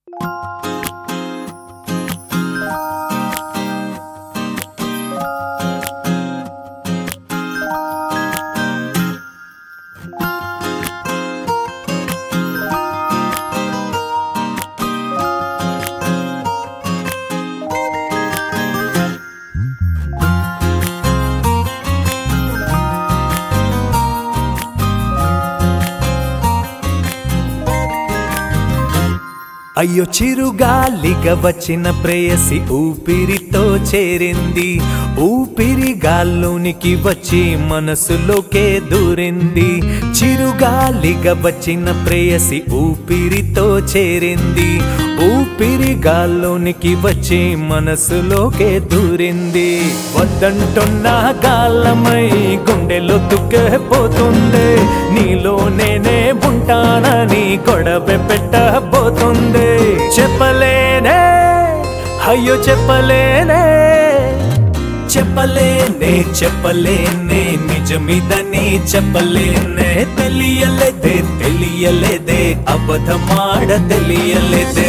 అయ్యో చిరుగాలిగా వచ్చిన ప్రేయసి ఊపిరితో చేరింది ఊపిరి గాల్లోనికి వచ్చి మనసులోకే దూరింది చిరుగాలిగా వచ్చిన ప్రేయసి ఊపిరితో చేరింది ఊపిరి గాల్లోనికి వచ్చి మనసులోకే దూరింది వద్దంటున్న గాలమై గుండెలో దుఃఖపోతుంది నీలో నేనే ఉంటానని గొడవ పెట్టబోతుంది చెప్పలేనే అయ్యో చెప్పలేనే చెప్పలేనే చెప్పలేనే నిజమిదని చెప్పలేనే తెలియలేదే తెలియలేదే అబద్ధమాడ తెలియలేదే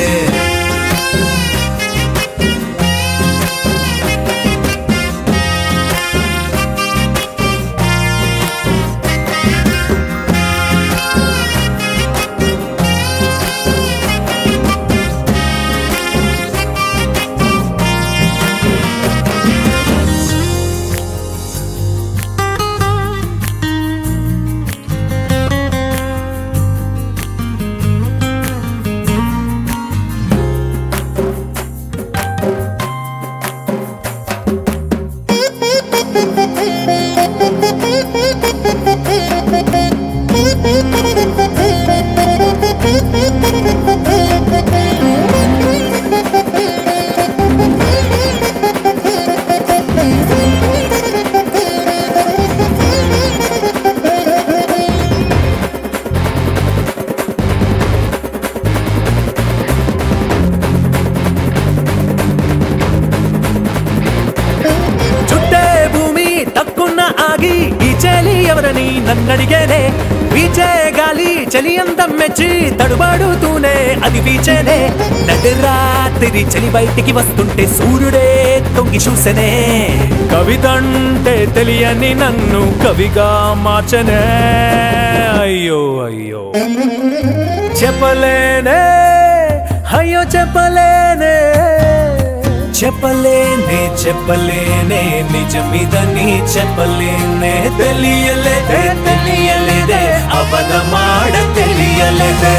చుట్టే భూమి తక్కున్న ఆగి ఈ చెలి ఎవరని నన్నడిగేనే వీచే గాలి చలి అందం మెచ్చి తడుబాడుతూనే అది వీచేనే నడిరాత్రి చలి బయటికి వస్తుంటే సూర్యుడే తొంగి చూసెనే కవితంటే తెలియని నన్ను కవిగా మార్చనే అయ్యో అయ్యో చెప్పలేనే అయ్యో చెప్పలేనే చెప్పలేనే చెప్పలేనే నిజమిదని చెప్పలేనే తెలియలేదే తెలియలేదే అబద్ధమాడ తెలియలేదే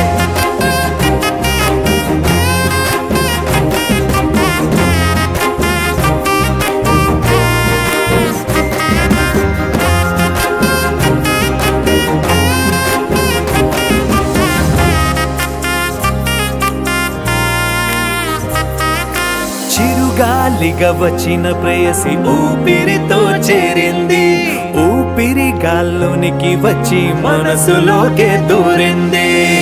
చిరుగాలిగా వచ్చిన ప్రేయసి ఊపిరితో చేరింది ఊపిరి గాల్లోనికి వచ్చి మనసులోకే దూరింది